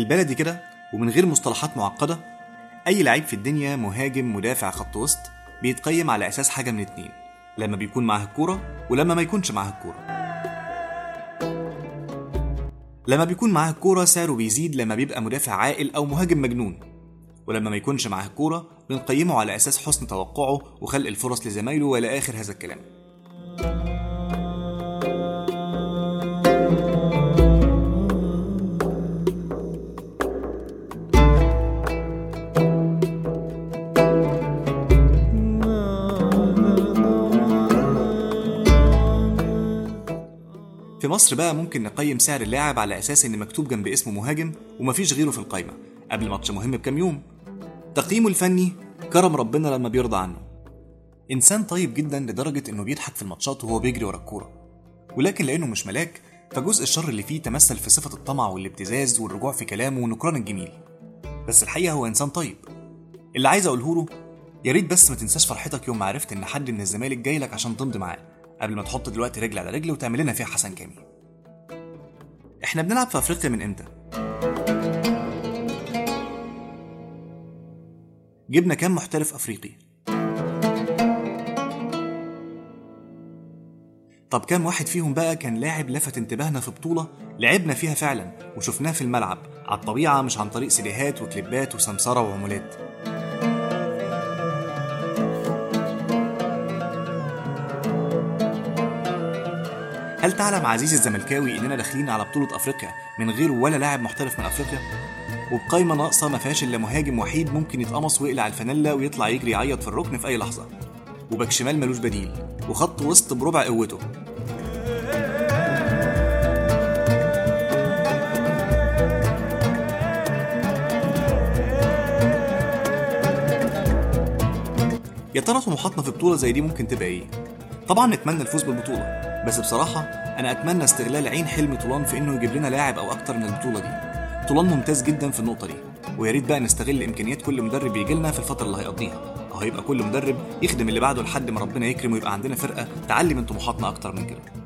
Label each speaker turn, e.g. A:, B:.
A: بالبلدي كده ومن غير مصطلحات معقدة أي لعيب في الدنيا مهاجم مدافع خط وسط بيتقيم على أساس حاجة من اتنين لما بيكون معاه الكورة ولما ما يكونش معاه الكورة لما بيكون معاه الكورة سعره بيزيد لما بيبقى مدافع عاقل أو مهاجم مجنون ولما ما يكونش معاه الكورة بنقيمه على أساس حسن توقعه وخلق الفرص لزمايله وإلى آخر هذا الكلام في مصر بقى ممكن نقيم سعر اللاعب على أساس إن مكتوب جنب اسمه مهاجم ومفيش غيره في القايمة قبل ماتش مهم بكام يوم تقييمه الفني كرم ربنا لما بيرضى عنه إنسان طيب جدا لدرجة إنه بيضحك في الماتشات وهو بيجري ورا الكورة ولكن لأنه مش ملاك فجزء الشر اللي فيه تمثل في صفة الطمع والابتزاز والرجوع في كلامه ونكران الجميل بس الحقيقة هو إنسان طيب اللي عايز أقوله له يا ريت بس ما تنساش فرحتك يوم ما عرفت إن حد من الزمالك جاي لك عشان تمضي معاه قبل ما تحط دلوقتي رجل على رجل وتعمل لنا فيها حسن كامي احنا بنلعب في افريقيا من امتى جبنا كام محترف افريقي طب كام واحد فيهم بقى كان لاعب لفت انتباهنا في بطولة لعبنا فيها فعلا وشفناه في الملعب على الطبيعة مش عن طريق سيديهات وكليبات وسمسرة وعمولات هل تعلم عزيزي الزملكاوي اننا داخلين على بطولة افريقيا من غير ولا لاعب محترف من افريقيا؟ وبقايمة ناقصة ما فيهاش الا مهاجم وحيد ممكن يتقمص ويقلع الفانيلا ويطلع يجري يعيط في الركن في اي لحظة. وباك شمال ملوش بديل وخط وسط بربع قوته. يا ترى طموحاتنا في بطولة زي دي ممكن تبقى ايه؟ طبعا نتمنى الفوز بالبطولة بس بصراحة أنا أتمنى استغلال عين حلمي طولان في إنه يجيب لنا لاعب أو أكتر من البطولة دي طولان ممتاز جدا في النقطة دي ويا ريت بقى نستغل إمكانيات كل مدرب يجي لنا في الفترة اللي هيقضيها أو هيبقى كل مدرب يخدم اللي بعده لحد ما ربنا يكرم ويبقى عندنا فرقة تعلي من طموحاتنا أكتر من كده